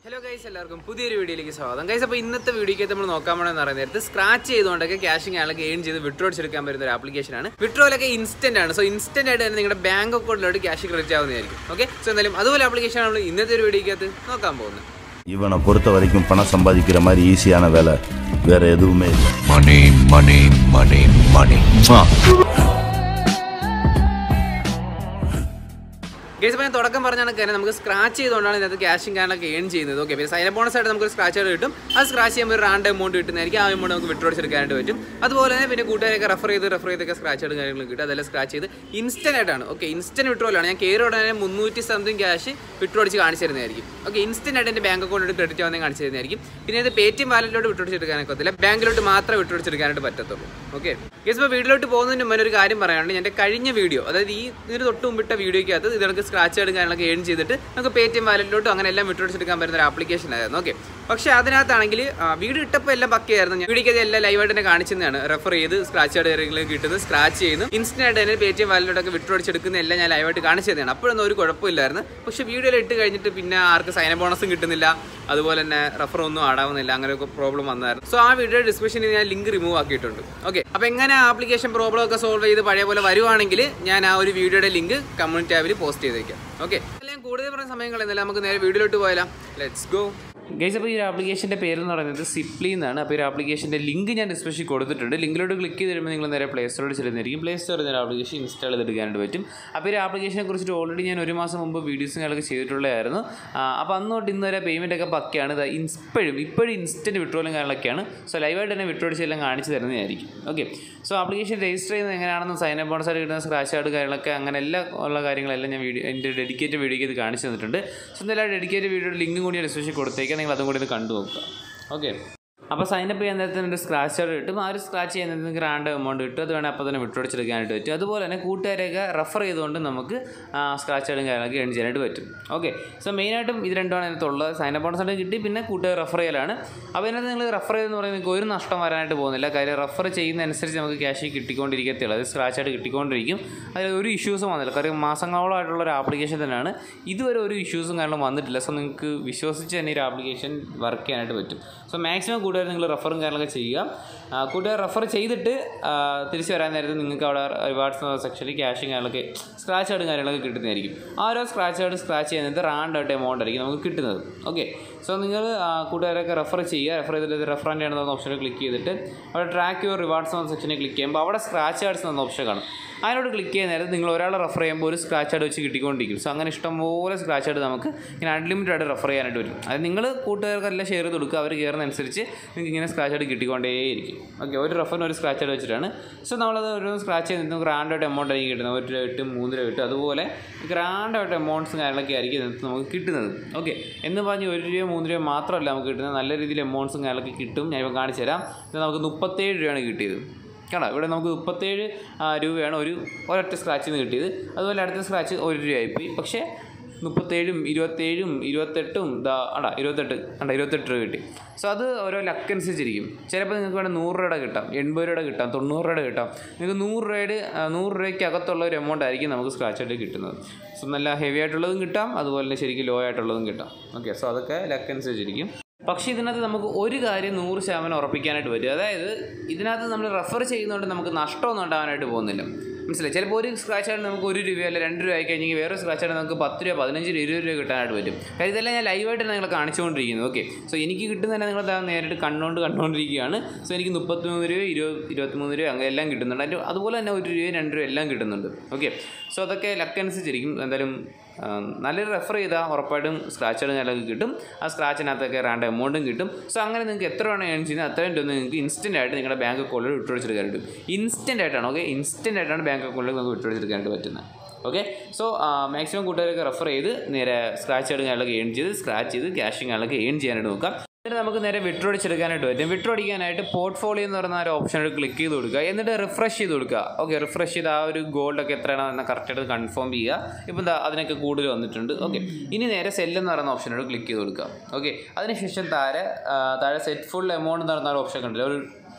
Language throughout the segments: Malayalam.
ഹലോ ഗൈസ് എല്ലാവർക്കും പുതിയൊരു വീഡിയോയിലേക്ക് സ്വാഗതം ഗൈസ് അപ്പോൾ ഇന്നത്തെ വീഡിയോയ്ക്ക് നമ്മൾ നോക്കാൻ പോകണമെന്ന് പറയുന്നത് നേരത്തെ സ്ക്രാച്ച് ചെയ്തുകൊണ്ടൊക്കെ ക്യാഷിങ് ആളൊക്കെ ഏൺ ചെയ്ത് വിഡ്രോ അടിച്ചെടുക്കാൻ പറ്റുന്ന ഒരു ആപ്ലിക്കേഷനാണ് വിഡ്രോയിലൊക്കെ ഇൻസ്റ്റന്റ് ആണ് സോ ഇൻസ്റ്റന്റ് ആയിട്ട് തന്നെ നിങ്ങളുടെ ബാങ്ക് അക്കൗണ്ടിലോട്ട് ക്യാഷ് ക്രെഡിറ്റ് ആവുന്നതായിരിക്കും ഓക്കെ സോ എന്തായാലും അതുപോലെ ആപ്ലിക്കേഷൻ നമ്മൾ ഇന്നത്തെ ഒരു വീഡിയോയ്ക്കകത്ത് നോക്കാൻ പോകുന്നത് இவனை பொறுத்த வரைக்கும் பணம் சம்பாதிக்கிற மாதிரி ஈஸியான வேலை வேற எதுவுமே இல்லை Money, money, money, money. Guys അപ്പോൾ ഞാൻ തുടക്കം പറഞ്ഞാണ് കാര്യം നമുക്ക് സ്ക്രാച്ച് ചെയ്തുകൊണ്ടാണ് ഇതിനകത്ത് ക്യാഷും കാരണമൊക്കെ ഏൺ ചെയ്യുന്നത് ഓക്കെ പിന്നെ സൈന ബോണസ് ആയിട്ട് നമുക്ക് സ്ക്രാച്ച് ആയിട്ട് കിട്ടും അത് സ്ക്രാച്ച് ചെയ്യുമ്പോൾ ഒരു റാൻഡ് എമൗണ്ട് കിട്ടുന്നതായിരിക്കും ആ എമൗണ്ട് നമുക്ക് വിഡ്രോ അടിച്ചെടുക്കാനായിട്ട് പറ്റും അതുപോലെ തന്നെ പിന്നെ കൂട്ടുകാരൊക്കെ റെഫർ ചെയ്ത് റെഫർ ചെയ്തൊക്കെ സ്ക്രാച്ച് ആയിട്ട് കാര്യങ്ങൾ കിട്ടും അതെല്ലാം സ്ക്രാച്ച് ചെയ്ത് ഇൻസ്റ്റന്റ് ആയിട്ടാണ് ഓക്കെ ഇൻസ്റ്റന്റ് വിഡ്രോയിലാണ് ഞാൻ കയറി ഉടനെ മുന്നൂറ്റി സംതിങ് ക്യാഷ് വിഡ്രോ അടിച്ച് കാണിച്ചു തരുന്നതായിരിക്കും ഓക്കെ ഇൻസ്റ്റന്റ് ആയിട്ട് എൻ്റെ ബാങ്ക് അക്കൗണ്ടിലോട്ട് ക്രെഡിറ്റ് ആവുന്നത് കാണിച്ചു തരുന്നതായിരിക്കും പിന്നെ ഇത് പേ ടി എം വാലറ്റിലോട്ട് വിഡ്രോ അടിച്ചെടുക്കാനൊക്കെ പറ്റില്ല ബാങ്കിലോട്ട് മാത്രമേ വിഡ്രോ അടിച്ചെടുക്കാനായിട്ട് പറ്റത്തുള്ളൂ ഓക്കെ ഗസ് ഇപ്പോൾ വീട്ടിലോട്ട് പോകുന്നതിന് മുമ്പ് ഒരു കാര്യം പറയാനുണ്ട് എൻ്റെ കഴിഞ്ഞ വീഡിയോ അതായത് ഈ ഇതിന് തൊട്ട് മുമ്പിട്ട വീഡിയോയ്ക്കകത്ത് ഇതൊക്കെ സ്ക്രാച്ച് ആയിട്ട് കാര്യങ്ങളൊക്കെ ഏൺ ചെയ്തിട്ട് നമുക്ക് പേ ടി എം വാലറ്റിലോട്ടും അങ്ങനെ എല്ലാം വിഡ്രോ അടിച്ചെടുക്കാൻ പറ്റുന്ന ഒരു ആപ്ലിക്കേഷൻ ആയിരുന്നു ഓക്കെ പക്ഷേ അതിനകത്താണെങ്കിൽ വീഡിയോ ഇട്ടപ്പോൾ എല്ലാം പക്കയായിരുന്നു ഞാൻ വീഡിയോക്ക് എല്ലാം ലൈവായിട്ട് തന്നെ കാണിച്ചതാണ് റെഫർ ചെയ്ത് സ്ക്രാച്ച് ആയിട്ട് കാര്യങ്ങൾ കിട്ടുന്നത് സ്ക്രാച്ച് ചെയ്യുന്നു ഇൻസ്റ്റന്റ് ആയിട്ട് തന്നെ പേ ടി എം വാലറ്റിലോട്ടൊക്കെ വിഡ്രോ അടിച്ചെടുക്കുന്ന എല്ലാം ഞാൻ ലൈവായിട്ട് കാണിച്ചു തന്നെയാണ് അപ്പോഴൊന്നും ഒരു കുഴപ്പമില്ലായിരുന്നു പക്ഷേ വീഡിയോയിൽ ഇട്ട് കഴിഞ്ഞിട്ട് പിന്നെ ആർക്ക് സൈന ബോണസും കിട്ടുന്നില്ല അതുപോലെ തന്നെ റെഫർ ഒന്നും ആടാവുന്നില്ല അങ്ങനെ ഒക്കെ പ്രോബ്ലം വന്നായിരുന്നു സോ ആ വീഡിയോ ഡിസ്ക്രിപ്ഷനിൽ ഞാൻ ലിങ്ക് റിമൂവ് ആക്കിയിട്ടുണ്ട് ഓക്കെ അപ്പോൾ എങ്ങനെ ആപ്ലിക്കേഷൻ പ്രോബ്ലം ഒക്കെ സോൾവ് ചെയ്ത് പഴയ പോലെ വരുവാണെങ്കിൽ ഞാൻ ആ ഒരു വീഡിയോയുടെ ലിങ്ക് കമ്മ്യൂണിറ്റി ടാബിൽ പോസ്റ്റ് ചെയ്തേക്കാം ഓക്കെ ഞാൻ കൂടുതൽ പറഞ്ഞ സമയം കളയുന്നില്ല നമുക്ക് നേരെ വീഡിയോയിലോട്ട് പോയാലോ ലെറ്റ്സ് ഗോ ഗൈസ് അപ്പോൾ ഈ ഒരു ആപ്ലിക്കേഷൻ്റെ പേര് എന്ന് പറയുന്നത് സിപ്ലി എന്നാണ് അപ്പോൾ ഈ ഒരു ആപ്ലിക്കേഷൻ്റെ ലിങ്ക് ഞാൻ ഡിസ്ക്രിപ്ഷനിൽ കൊടുത്തിട്ടുണ്ട് ലിങ്കിലോട്ട് ക്ലിക്ക് ചെയ്ത് വരുമ്പോൾ നിങ്ങൾ നേരെ പ്ലേ സ്റ്റോറിൽ ചെല്ലുന്നതായിരിക്കും പ്ലേ സ്റ്റോറിൽ നിന്ന് ആപ്ലിക്കേഷൻ ഇൻസ്റ്റാൾ ചെയ്തെടുക്കാനായിട്ട് പറ്റും അപ്പോൾ ഈ ഒരു ആപ്ലിക്കേഷനെ കുറിച്ചിട്ട് ഓൾറെഡി ഞാൻ ഒരു മാസം മുമ്പ് വീഡിയോസും കാര്യങ്ങളൊക്കെ ചെയ്തിട്ടുള്ളതായിരുന്നു ആ, അപ്പോൾ അന്ന് തൊട്ട് ഇന്ന് വരെ പേയ്മെൻ്റ് ഒക്കെ പക്കയാണ് ഇത് ഇപ്പോഴും ഇപ്പോഴും ഇൻസ്റ്റൻറ്റ് വിട്രോലും കാര്യങ്ങളൊക്കെയാണ് സോ ലൈവായിട്ട് തന്നെ വിട്രോ അടിച്ച് എല്ലാം കാണിച്ച് തരുന്നതായിരിക്കും ഓക്കെ സോ ആപ്ലിക്കേഷൻ രജിസ്റ്റർ ചെയ്യുന്നത് എങ്ങനെയാണെന്ന് സൈൻ അപ്പ് ബോണസ് ആയിട്ട് കിട്ടുന്ന സ്ക്രാച്ച് ആയിട്ട് കാര്യങ്ങളൊക്കെ അങ്ങനെ എല്ലാ ഉള്ള കാര്യങ്ങളെല്ലാം ഞാൻ വീഡിയോ എൻ്റെ ഡെഡിക്കേറ്റ് വീഡിയോയ്ക്ക് ഇത് കാണിച്ചു തന്നിട്ടുണ്ട് സോ എന്തായാലും ഡെഡിക്കേറ്റ് വീഡിയോയുടെ ലിങ്കും കൂടി ഡിസ്ക്രിപ്ഷൻ കൊടുത്തേക്കാം നിങ്ങൾ അതും കൂടി ഒന്ന് കണ്ടു നോക്കുക ഓക്കെ അപ്പോൾ സൈനപ്പ് ചെയ്യാൻ നേരത്തെ ഒരു സ്ക്രാച്ച് കാർഡ് കിട്ടും ആ ഒരു സ്ക്രാച്ച് ചെയ്യുന്ന നിങ്ങൾക്ക് റാൻഡ് എമൗണ്ട് കിട്ടും അത് വേണേൽ അപ്പോൾ തന്നെ വിട്ടുപിടിച്ചെടുക്കാനായിട്ട് പറ്റും അതുപോലെ തന്നെ കൂട്ടുകാരെയൊക്കെ റെഫർ ചെയ്തുകൊണ്ട് നമുക്ക് സ്ക്രാച്ച് കാർഡും കാര്യങ്ങളൊക്കെ ഏൺ ചെയ്യാനായിട്ട് പറ്റും ഓക്കെ സോ മെയിനായിട്ടും ഇത് രണ്ടുമാണ് ഇതിനകത്തുള്ളത് സൈനപ്പ് ബോണസ് ആയിട്ട് കിട്ടി പിന്നെ കൂട്ടുകാർ റെഫർ ചെയ്യലാണ് അപ്പോൾ ഇതിനകത്ത് നിങ്ങൾ റെഫർ ചെയ്തെന്ന് പറയുന്നത് നിങ്ങൾക്ക് ഒരു നഷ്ടം വരാനായിട്ട് പോകുന്നില്ല കാര്യം റെഫർ ചെയ്യുന്നതനുസരിച്ച് നമുക്ക് ക്യാഷ് കിട്ടിക്കൊണ്ടിരിക്കത്തേ ഉള്ളൂ അത് സ്ക്രാച്ച് ആയിട്ട് കിട്ടിക്കൊണ്ടിരിക്കും അതിൽ ഒരു ഇഷ്യൂസും വന്നില്ല കാര്യം മാസങ്ങളോളമായിട്ടുള്ള ഒരു ആപ്ലിക്കേഷൻ തന്നെയാണ് ഇതുവരെ ഒരു ഇഷ്യൂസും കാരണം വന്നിട്ടില്ല സോ നിങ്ങൾക്ക് വിശ്വസിച്ച് തന്നെ ഈ ഒരു ആപ്ലിക്കേഷൻ വർക്ക് ചെയ്യാനായിട്ട് പറ്റും സോ മാക്സിമം കൂട്ടുകാർ നിങ്ങൾ റെഫറും കാര്യങ്ങളൊക്കെ ചെയ്യുക ആ, കൂട്ടുകാർ റെഫർ ചെയ്തിട്ട് ആ, തിരിച്ച് വരാൻ നേരത്ത് നിങ്ങൾക്ക് അവിടെ റിവാർഡ്സ് എന്ന സെക്ഷനിൽ ക്യാഷും കാര്യങ്ങളൊക്കെ സ്ക്രാച്ച് കാർഡും കാര്യങ്ങളൊക്കെ കിട്ടുന്നതായിരിക്കും ആ ഓരോ സ്ക്രാച്ച് കാർഡ് സ്ക്രാച്ച് ചെയ്യുന്നത് റാൻഡ് ആയിട്ട് എമൗണ്ട് ആയിരിക്കും നമുക്ക് കിട്ടുന്നത് ഓക്കെ സോ നിങ്ങൾ കൂട്ടുകാരൊക്കെ റെഫർ ചെയ്യുക റെഫർ ചെയ്തിട്ട് റെഫറൻ്റ് ആണെന്ന ഓപ്ഷനിൽ ക്ലിക്ക് ചെയ്തിട്ട് അവിടെ ട്രാക്ക് യുവർ റിവാർഡ്സ് എന്ന സെക്ഷനിൽ ക്ലിക്ക് ചെയ്യുമ്പോൾ അവിടെ സ്ക്രാച്ച് കാർഡ്സ് എന്ന ഓപ്ഷൻ കാണും അതിനോട് ക്ലിക്ക് ചെയ്യുന്ന നേരത്ത് നിങ്ങൾ ഒരാളെ റെഫർ ചെയ്യുമ്പോൾ ഒരു സ്ക്രാച്ച് കാർഡ് വെച്ച് കിട്ടിക്കൊണ്ടിരിക്കും സോ അങ്ങനെ ഇഷ്ടംപോലെ സ്ക്രാച്ച് കാർഡ് നമുക്ക് ഇങ്ങനെ അൺലിമിറ്റഡ് ആയിട്ട് റെഫർ ചെയ്യാനായിട്ട് വരും അത് നിങ്ങൾ കൂട്ടുകാർക്കെല്ലാം ഷെയർ ചെയ്ത് കൊടുക്കുക അവർ കയറുന്നതനുസരിച്ച് നിങ്ങൾക്ക് ഇങ്ങനെ സ്ക്രാച്ച് കാർഡ് കിട്ടിക്കൊണ്ടേയിരിക്കും ഓക്കെ ഒരു റെഫറിന് ഒരു സ്ക്രാച്ച് കാർഡ് വെച്ചിട്ടാണ് സോ നമ്മളത് ഒരു സ്ക്രാച്ച് ചെയ്ത് നമുക്ക് ഗ്രാൻഡായിട്ട് എമൗണ്ട് ആയിരിക്കും കിട്ടുന്നത് ഒരു രൂപ കിട്ടും മൂന്ന് രൂപ കിട്ടും അതുപോലെ ഗ്രാൻഡായിട്ട് എമൗണ്ട്സും കാര്യങ്ങളൊക്കെ ആയിരിക്കും ഇതിനകത്ത് നമുക്ക് കിട്ടുന്നത് ഓക്കെ എന്ന് പറഞ്ഞ് ഒരു രൂപ മൂന്ന് രൂപ മാത്രമല്ല നമുക്ക് കിട്ടുന്നത് നല്ല രീതിയിൽ എമൗണ്ട്സും കാര്യങ്ങളൊക്കെ കിട്ടും ഞാൻ ഇപ്പോൾ കാണിച്ചു തരാം ഇത് നമുക്ക് മുപ്പത്തേഴ് രൂപയാണ് കിട്ടിയത് കാണാം ഇവിടെ നമുക്ക് മുപ്പത്തേഴ് ആ, രൂപയാണ് ഒരു ഒരൊറ്റ സ്ക്രാച്ചിൽ നിന്ന് കിട്ടിയത് അതുപോലെ അടുത്ത സ്ക്രാച്ച് ഒരു രൂപയായിപ്പോയി പക്ഷേ മുപ്പത്തേഴും ഇരുപത്തേഴും ഇരുപത്തെട്ടും ഇതാ അടാ ഇരുപത്തെട്ട് അണ്ട ഇരുപത്തെട്ട് രൂപ കിട്ടി സോ അത് ഓരോ ലക്ക് അനുസരിച്ചിരിക്കും ചിലപ്പോൾ നിങ്ങൾക്ക് വേണം നൂറ് രൂപയുടെ കിട്ടാം എൺപത് രൂപയുടെ കിട്ടാം തൊണ്ണൂറ് രൂപയുടെ കിട്ടാം നിങ്ങൾക്ക് നൂറ് രൂപയുടെ ആ, നൂറ് രൂപയ്ക്ക് അകത്തുള്ള ഒരു എമൗണ്ട് ആയിരിക്കും നമുക്ക് സ്ക്രാച്ച് ആയിട്ട് കിട്ടുന്നത് സോ നല്ല ഹെവി ആയിട്ടുള്ളതും കിട്ടാം അതുപോലെ തന്നെ ശരിക്കും ലോ ആയിട്ടുള്ളതും കിട്ടാം ഓക്കെ സോ അതൊക്കെ ലക്ക് അനുസരിച്ചിരിക്കും പക്ഷേ ഇതിനകത്ത് നമുക്ക് ഒരു കാര്യം നൂറ് ശതമാനം ഉറപ്പിക്കാനായിട്ട് പറ്റും അതായത് ഇതിനകത്ത് നമ്മൾ റെഫർ ചെയ്യുന്നതുകൊണ്ട് നമുക്ക് നഷ്ടമൊന്നും ഉണ്ടാകാനായിട്ട് പോകുന്നില്ല മനസ്സിലായി ചിലപ്പോൾ ഒരു സ്ക്രാച്ച് ആയിട്ട് നമുക്ക് ഒരു രൂപ അല്ല രണ്ട് രൂപ ആയി കഴിഞ്ഞെങ്കിൽ വേറെ സ്ക്രാച്ച് ആയിട്ട് നമുക്ക് പത്ത് രൂപ പതിനഞ്ച് രൂപ ഇരുപത് രൂപ കിട്ടാനായിട്ട് പറ്റും കാര്യം ഇതെല്ലാം ഞാൻ ലൈവായിട്ട് നിങ്ങളെ കാണിച്ചുകൊണ്ടിരിക്കുന്നത് ഓക്കെ സോ എനിക്ക് കിട്ടുന്ന തന്നെ നിങ്ങൾ ദാ നേരിട്ട് കണ്ടുകൊണ്ട് കണ്ടുകൊണ്ടിരിക്കുകയാണ് സോ എനിക്ക് മുപ്പത്തിമൂന്ന് രൂപ ഇരുപത് ഇരുപത്തിമൂന്ന് രൂപ അങ്ങനെ എല്ലാം കിട്ടുന്നുണ്ട് അതിൻ്റെ അതുപോലെ തന്നെ ഒരു രൂപ രണ്ട് രൂപ എല്ലാം കിട്ടുന്നുണ്ട് ഓക്കെ സോ അതൊക്കെ ലക്ക് അനുസരിച്ചിരിക്കും എന്തായാലും ആ, നല്ലൊരു റെഫർ ചെയ്താൽ ഉറപ്പായിട്ടും സ്ക്രാച്ചുകൾ ഞങ്ങൾക്ക് കിട്ടും ആ സ്ക്രാച്ചിനകത്തൊക്കെ റാണ്ട് എമൗണ്ടും കിട്ടും സോ അങ്ങനെ നിങ്ങൾക്ക് എത്ര വേണം ഏൺ ചെയ്യുന്നത് അത്രയും രൂപ നിങ്ങൾക്ക് ഇൻസ്റ്റൻ്റ് ആയിട്ട് നിങ്ങളുടെ ബാങ്ക് അക്കൗണ്ടിൽ വിട്ടുപിടിച്ചെടുക്കാൻ പറ്റും ഇൻസ്റ്റൻ്റ് ആയിട്ടാണ് ഓക്കെ ഇൻസ്റ്റൻ്റ് ആയിട്ടാണ് ബാങ്ക് അക്കൗണ്ടിൽ നമുക്ക് വിട്ടുപിടിച്ചെടുക്കാനായിട്ട് പറ്റുന്നത് ഓക്കെ സോ മാക്സിമം കൂട്ടുകാരൊക്കെ റെഫർ ചെയ്ത് നേരെ സ്ക്രാച്ച് കാര്യങ്ങളൊക്കെ ഏൺ ചെയ്ത് സ്ക്രാച്ച് ചെയ്ത് ക്യാഷിങ് കാര്യങ്ങളൊക്കെ ഏൺ ചെയ്യാനായിട്ട് നോക്കാം എന്നിട്ട് നമുക്ക് നേരെ വിട്രോ അടിച്ചെടുക്കാനായിട്ട് പറ്റും വിട്രോ അടിക്കാനായിട്ട് പോർട്ട്ഫോളിയോ എന്ന് പറയുന്ന ഒരു ഓപ്ഷൻ ക്ലിക്ക് ചെയ്ത് കൊടുക്കുക എന്നിട്ട് റിഫ്രഷ് ചെയ്ത് കൊടുക്കുക ഓക്കെ റിഫ്രഷ് ചെയ്ത് ആ ഒരു ഗോൾഡൊക്കെ എത്രയാണോ എന്ന് കറക്റ്റായിട്ട് കൺഫേം ചെയ്യുക ഇപ്പം എന്താ അതിനൊക്കെ കൂടുതൽ വന്നിട്ടുണ്ട് ഓക്കെ ഇനി നേരെ സെല്ല് എന്ന് പറയുന്ന ഓപ്ഷനോട് ക്ലിക്ക് ചെയ്ത് കൊടുക്കുക ഓക്കെ അതിനുശേഷം താഴെ ആ, താഴെ സെറ്റ് ഫുൾ എമൗണ്ട് എന്ന് പറയുന്ന ഒരു ഓപ്ഷൻ കണ്ടില്ല ഒരു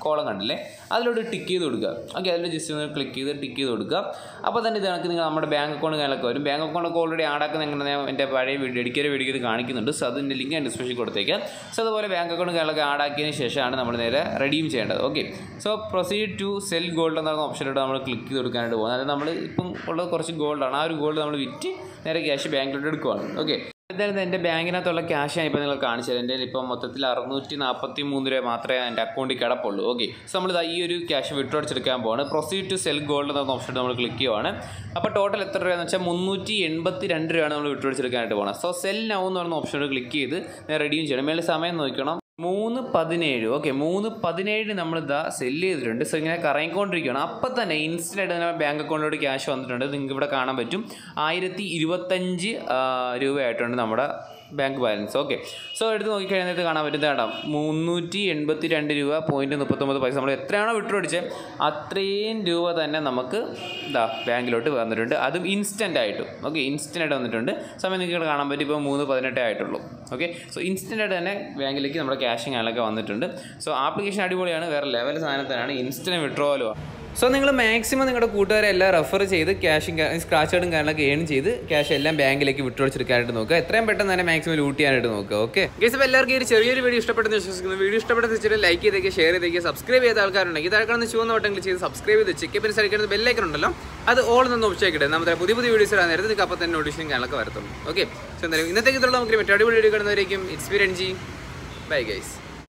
കോളം കണ്ടില്ലേ അതിലോട്ട് ടിക്ക് ചെയ്ത് കൊടുക്കുക ഓക്കെ അതിൽ ജസ്റ്റ് ഒന്ന് ക്ലിക്ക് ചെയ്ത് ടിക്ക് ചെയ്ത് കൊടുക്കുക അപ്പോൾ തന്നെ ഇത് കണക്ക് നിങ്ങൾ നമ്മുടെ ബാങ്ക് അക്കൗണ്ട് കാര്യങ്ങളൊക്കെ വരും ബാങ്ക് അക്കൗണ്ട് ഒക്കെ ഓൾറെഡി ആടാക്കുന്ന എങ്ങനെ ഞാൻ എൻ്റെ പഴയ വീഡിയോ ഇടിക്കൊരു വീഡിയോ ഇത് കാണിക്കുന്നുണ്ട് സോ അതിൻ്റെ ലിങ്ക് ഞാൻ ഡിസ്ക്രിപ്ഷനിൽ കൊടുത്തേക്കാം സോ അതുപോലെ ബാങ്ക് അക്കൗണ്ട് കാര്യങ്ങളൊക്കെ ആടാക്കിയതിന് ശേഷമാണ് നമ്മൾ നേരെ റെഡീം ചെയ്യേണ്ടത് okay so proceed to sell gold എന്ന ഓപ്ഷനിലോട്ട് നമ്മൾ ക്ലിക്ക് ചെയ്ത് കൊടുക്കാനായിട്ട് പോകുന്നത് അതായത് നമ്മൾ ഇപ്പം ഉള്ളത് കുറച്ച് ഗോൾഡാണ് ആ ഒരു ഗോൾഡ് നമ്മൾ വിറ്റ് നേരെ ക്യാഷ് ബാങ്കിലോട്ട് എടുക്കുവാണ് ഓക്കെ എന്തായാലും എൻ്റെ ബാങ്കിനകത്തുള്ള ക്യാഷ് ഞാൻ ഇപ്പോൾ നിങ്ങൾ കാണിച്ചു തരാം എൻ്റെ ഇപ്പോൾ മൊത്തത്തിൽ അറുന്നൂറ്റി നാൽപ്പത്തി മൂന്ന് രൂപ മാത്രമേ എൻ്റെ അക്കൗണ്ടിൽ കിടപ്പുള്ളൂ ഓക്കെ സോ നമ്മൾ ഈ ഒരു ക്യാഷ് വിഡ്രോ അടിച്ചെടുക്കാൻ പോവാണ് പ്രൊസീഡ് ടു സെൽ ഗോൾഡ് എന്ന ഓപ്ഷൻ നമ്മൾ ക്ലിക്ക് ചെയ്യുവാണ് അപ്പോൾ ടോട്ടൽ എത്ര രൂപയെന്ന് വെച്ചാൽ മുന്നൂറ്റി എൺപത്തി രണ്ട് രൂപയാണ് നമ്മൾ വിഡ്രോ അടിച്ചെടുക്കാനായിട്ട് പോകണം സോ സെൽ നൗ എന്ന് പറയുന്ന ഓപ്ഷനോട് ക്ലിക്ക് ചെയ്ത് റെഡിയും ചെയ്യണം മേലെ സമയം നോക്കണം മൂന്ന് പതിനേഴ് ഓക്കെ മൂന്ന് പതിനേഴ് നമ്മൾ ഇതാ സെല്ല് ചെയ്തിട്ടുണ്ട് സോ ഇങ്ങനെ കറങ്ങിക്കൊണ്ടിരിക്കുകയാണ് അപ്പം തന്നെ ഇൻസ്റ്റൻ്റ് ആയിട്ട് നമ്മുടെ ബാങ്ക് അക്കൗണ്ടിലോട്ട് ക്യാഷ് വന്നിട്ടുണ്ട് നിങ്ങൾക്ക് ഇവിടെ കാണാൻ പറ്റും ആയിരത്തി ഇരുപത്തഞ്ച് രൂപയായിട്ടുണ്ട് നമ്മുടെ ബാങ്ക് ബാലൻസ് ഓക്കെ സോ എടുത്ത് നോക്കിക്കഴിഞ്ഞാൽ കാണാൻ പറ്റും കേട്ടോ മുന്നൂറ്റി എൺപത്തി രണ്ട് രൂപ പോയിൻറ്റ് മുപ്പത്തൊമ്പത് പൈസ നമ്മൾ എത്രയാണോ വിട്ടു അടിച്ചത് അത്രയും രൂപ തന്നെ നമുക്ക് ഇതാ ബാങ്കിലോട്ട് വന്നിട്ടുണ്ട് അതും ഇൻസ്റ്റൻ്റ് ആയിട്ടും ഓക്കെ ഇൻസ്റ്റൻ്റ് ആയിട്ട് വന്നിട്ടുണ്ട് സമയം നിങ്ങൾക്ക് കാണാൻ പറ്റും ഇപ്പോൾ മൂന്ന് പതിനെട്ടേ ആയിട്ടുള്ളൂ ഓക്കെ സോ ഇൻസ്റ്റൻ്റ് ആയിട്ട് തന്നെ ബാങ്കിലേക്ക് നമ്മുടെ ക്യാഷും കാര്യങ്ങളൊക്കെ വന്നിട്ടുണ്ട് സോ ആപ്ലിക്കേഷൻ അടിപൊളിയാണ് വേറെ ലെവൽ സാധനത്തിനാണ് ഇൻസ്റ്റൻറ്റ് വിഡ്രോവലും സോ നിങ്ങൾ മാക്സിമം നിങ്ങളുടെ കൂട്ടുകാരെ എല്ലാം റെഫർ ചെയ്ത് ക്യാഷും സ്ക്രാച്ച് കാർഡും കാര്യങ്ങളൊക്കെ ഏൺ ചെയ്ത് ക്യാഷ് എല്ലാം ബാങ്കിലേക്ക് വിട്ടുവടിച്ചെടുക്കാനായിട്ട് നോക്കുക എത്രയും പെട്ടെന്ന് തന്നെ മാക്സിമം ലൂട്ട് ചെയ്യാനായിട്ട് നോക്കുക ഓക്കെ ഗേസ് അപ്പോൾ എല്ലാവർക്കും ഈ ഒരു ചെറിയൊരു വീഡിയോ ഇഷ്ടപ്പെട്ടെന്ന് വിശ്വസിക്കുന്നു വീഡിയോ ഇഷ്ടപ്പെട്ടെന്ന് വെച്ചിട്ട് ലൈക്ക് ചെയ്തേക്ക് ഷെയർ ചെയ്തേക്ക് സബ്സ്ക്രൈബ് ചെയ്ത ആൾക്കാരുണ്ടെങ്കിൽ ഇതാ കാണുന്ന ചുവന്ന വട്ടം ചെയ്ത് സബ്സ്ക്രൈബ് ചെയ്ത് ചെക്ക് പിന്നെ സൈഡിൽ ബെല്ലൈക്കൺ ഉണ്ടല്ലോ അത് ഓൾ നിന്ന് ഒപ്പിച്ചേക്കട്ടെ നമ്മുടെ പുതിയ പുതിയ വീഡിയോസ് ഇടാൻ നേരത്തെ നിങ്ങൾക്ക് അപ്പോൾ തന്നെ നോട്ടീഷനും കാര്യങ്ങളൊക്കെ വരത്തുള്ളൂ ഓക്കെ സോ എന്തായാലും ഇന്നത്തേക്ക് ഇതുള്ള നമുക്ക് മറ്റേ അടിപൊളി വീഡിയോ കാണുന്നവരേക്കും it's B Ranji bye guys